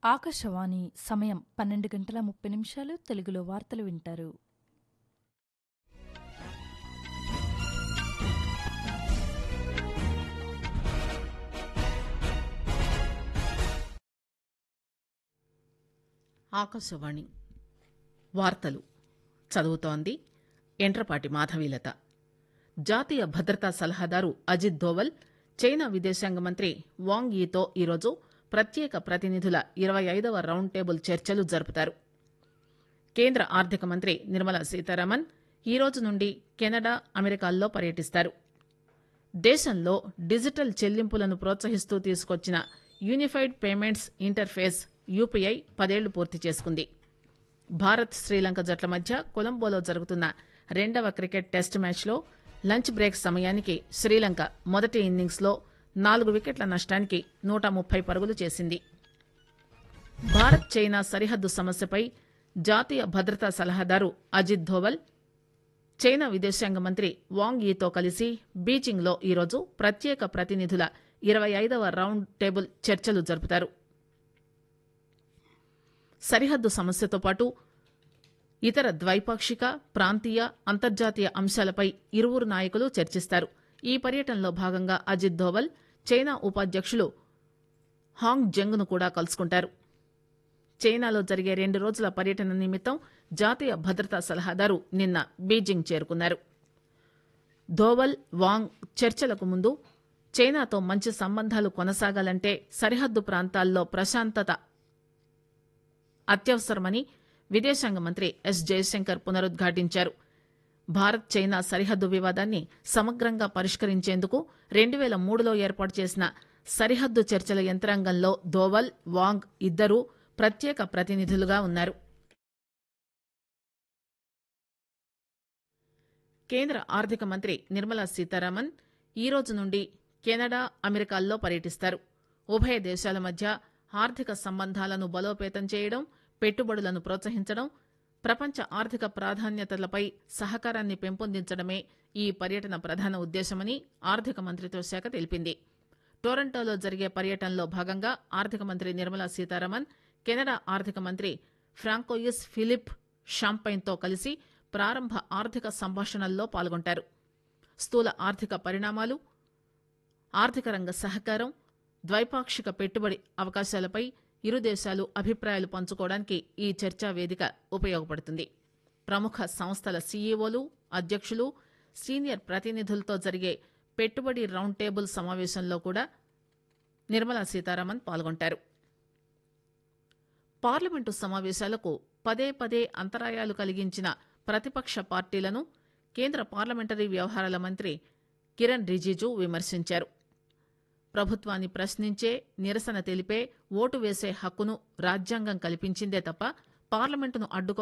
ఆకాశవాణి సమయం పన్నెండు గంటల ముప్పై నిమిషాలు తెలుగులో వార్తలు వింటారు ఆకాశవాణి వార్తలు చదువుతోంది ఎంట్రపాటి మాధవీలత జాతీయ భద్రతా సలహాదారు అజిత్ దోవల్ చైనా విదేశాంగ మంత్రి వాంగ్ యీతో ఈరోజు ప్రత్యేక ప్రతినిధుల ఇరవై ఐదవ రౌండ్ టేబుల్ చర్చలు జరుపుతారు కేంద్ర ఆర్థిక మంత్రి నిర్మలా సీతారామన్ ఈ రోజు నుండి కెనడా అమెరికాల్లో పర్యటిస్తారు దేశంలో డిజిటల్ చెల్లింపులను ప్రోత్సహిస్తూ తీసుకొచ్చిన యూనిఫైడ్ పేమెంట్స్ ఇంటర్ఫేస్ యూపీఐ పదేళ్లు పూర్తి చేసుకుంది భారత్ శ్రీలంక జట్ల మధ్య కొలంబోలో జరుగుతున్న రెండవ క్రికెట్ టెస్ట్ మ్యాచ్లో లంచ్ బ్రేక్ సమయానికి శ్రీలంక మొదటి ఇన్నింగ్స్లో నాలుగు వికెట్ల నష్టానికి నూట ముప్పై పరుగులు చేసింది భారత్ చైనా సరిహద్దు సమస్యపై జాతీయ భద్రతా సలహాదారు అజిత్ ధోవల్ చైనా విదేశాంగ మంత్రి వాంగ్ యీతో కలిసి బీజింగ్లో ఈరోజు ప్రత్యేక ప్రతినిధుల ఇరవై ఐదవ రౌండ్ టేబుల్ చర్చలు జరుపుతారు సరిహద్దు సమస్యతో పాటు ఇతర ద్వైపాక్షిక ప్రాంతీయ అంతర్జాతీయ అంశాలపై ఇరువురు నాయకులు చర్చిస్తారు ఈ పర్యటనలో భాగంగా అజిత్ దోవల్ చైనా ఉపాధ్యక్షులు హాంగ్ జంగ్ను కూడా కలుసుకుంటారు చైనాలో జరిగే రెండు రోజుల పర్యటన నిమిత్తం జాతీయ భద్రతా సలహాదారు నిన్న బీజింగ్ చేరుకున్నారు ధోవల్ వాంగ్ చర్చలకు ముందు చైనాతో మంచి సంబంధాలు కొనసాగాలంటే సరిహద్దు ప్రాంతాల్లో ప్రశాంతత అత్యవసరమని విదేశాంగ మంత్రి ఎస్ జయశంకర్ పునరుద్ఘాటించారు భారత్ చైనా సరిహద్దు వివాదాన్ని సమగ్రంగా పరిష్కరించేందుకు రెండు వేల మూడులో ఏర్పాటు చేసిన సరిహద్దు చర్చల యంత్రాంగంలో దోవల్ వాంగ్ ఇద్దరూ ప్రత్యేక ప్రతినిధులుగా ఉన్నారు కేంద్ర ఆర్థిక మంత్రి నిర్మలా సీతారామన్ ఈ రోజు నుండి కెనడా అమెరికాల్లో పర్యటిస్తారు ఉభయ దేశాల మధ్య ఆర్థిక సంబంధాలను బలోపేతం చేయడం పెట్టుబడులను ప్రోత్సహించడం ప్రపంచ ఆర్థిక ప్రాధాన్యతలపై సహకారాన్ని పెంపొందించడమే ఈ పర్యటన ప్రధాన ఉద్దేశమని ఆర్థిక మంత్రిత్వ శాఖ తెలిపింది టొరంటోలో జరిగే పర్యటనలో భాగంగా ఆర్థిక మంత్రి నిర్మలా సీతారామన్ కెనడా ఆర్థిక మంత్రి ఫ్రాంకోయిస్ ఫిలిప్ షాంపైన్తో కలిసి ప్రారంభ ఆర్థిక సంభాషణల్లో పాల్గొంటారు స్థూల ఆర్థిక పరిణామాలు ఆర్థిక రంగ సహకారం ద్వైపాక్షిక పెట్టుబడి అవకాశాలపై ఇరు దేశాలు అభిప్రాయాలు పంచుకోవడానికి ఈ చర్చా వేదిక ఉపయోగపడుతుంది ప్రముఖ సంస్థల సీఈఓలు అధ్యక్షులు సీనియర్ ప్రతినిధులతో జరిగే పెట్టుబడి రౌండ్ టేబుల్ సమావేశంలో కూడా నిర్మలా సీతారామన్ పాల్గొంటారు పార్లమెంటు సమావేశాలకు పదే పదే అంతరాయాలు కలిగించిన ప్రతిపక్ష పార్టీలను కేంద్ర పార్లమెంటరీ వ్యవహారాల మంత్రి కిరణ్ రిజిజు విమర్శించారు ప్రభుత్వాన్ని ప్రశ్నించే నిరసన తెలిపే ఓటు వేసే హక్కును రాజ్యాంగం కల్పించిందే తప్ప పార్లమెంటును అడ్డుకో